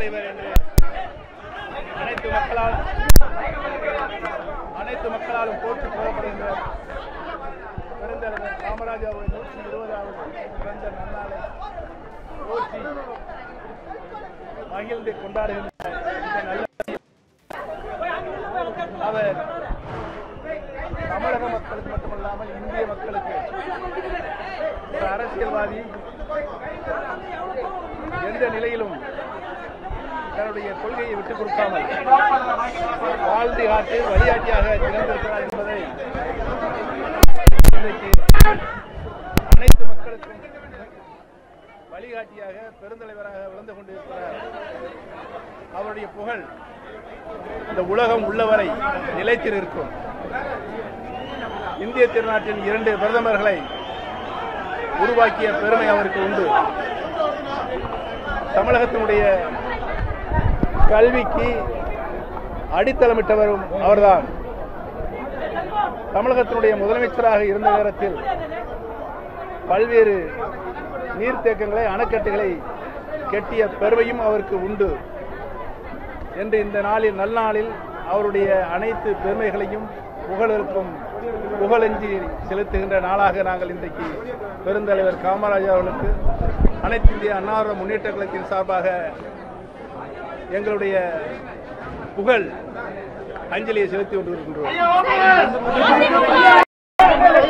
பெருந்தலைவர் என்று அனைத்து மக்களால் அனைத்து மக்களாலும் போற்றி போகப்படுகின்ற பெருந்தலைவர் காமராஜர் அவர்கள் நூற்றி இருபதாவது பிறந்த நன்னாளை போற்றி மகிழ்ந்து கொண்டாடுகின்ற இந்த நல்ல அவர் தமிழக மக்களுக்கு மட்டுமல்லாமல் இந்திய மக்களுக்கு ஒரு அரசியல்வாதி எந்த நிலையிலும் தன்னுடைய கொள்கையை விட்டுக் கொடுக்காமல் வாழ்ந்து காட்டு வழிகாட்டியாக திறந்திருக்கிறார் என்பதை இன்றைக்கு அனைத்து மக்களுக்கும் வழிகாட்டியாக பெருந்தலைவராக விளந்து கொண்டிருக்கிறார் அவருடைய புகழ் இந்த உலகம் உள்ளவரை நிலைத்து நிற்கும் இந்திய திருநாட்டின் இரண்டு பிரதமர்களை உருவாக்கிய பெருமை அவருக்கு உண்டு தமிழகத்தினுடைய கல்விக்கு அடித்தளமிட்டவரும் அவர்தான் தமிழகத்தினுடைய முதலமைச்சராக இருந்த நேரத்தில் பல்வேறு நீர்த்தேக்கங்களை அணைக்கட்டுகளை கெட்டிய பெருமையும் அவருக்கு உண்டு என்று இந்த நாளில் நல்நாளில் அவருடைய அனைத்து பெருமைகளையும் புகழிற்கும் புகழஞ்சி செலுத்துகின்ற நாளாக நாங்கள் இன்றைக்கு பெருந்தலைவர் காமராஜர் அவர்களுக்கு அனைத்து இந்திய அன்னார முன்னேற்ற கழகத்தின் சார்பாக எங்களுடைய புகழ் அஞ்சலியை செலுத்தி கொண்டிருக்கின்றோம்